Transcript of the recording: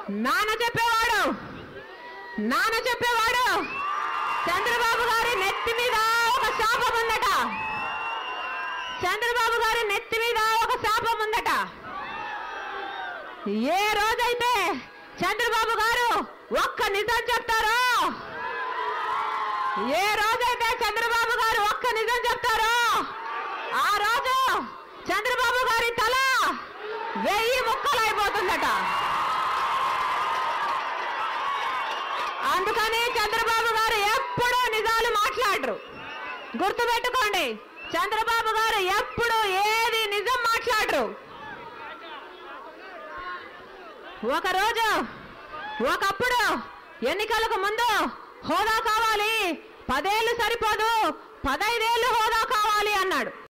నాన్న చెప్పేవాడు నాన్న చెప్పేవాడు చంద్రబాబు గారి నెత్తి మీద ఒక శాపం ఉందట చంద్రబాబు గారి నెత్తి మీద ఒక శాపం ఉందట ఏ రోజైతే చంద్రబాబు గారు ఒక్క నిజం చెప్తారో ఏ రోజైతే చంద్రబాబు గారు ఒక్క నిజం చెప్తారో ఆ రోజు చంద్రబాబు గారి తల వెయ్యి ముక్కలైపోతుందట అందుకని చంద్రబాబు గారు ఎప్పుడూ నిజాలు మాట్లాడరు గుర్తుపెట్టుకోండి చంద్రబాబు గారు ఎప్పుడు ఏది నిజం మాట్లాడరు ఒకరోజు ఒకప్పుడు ఎన్నికలకు ముందు హోదా కావాలి పదేళ్ళు సరిపోదు పదైదేళ్ళు హోదా కావాలి అన్నాడు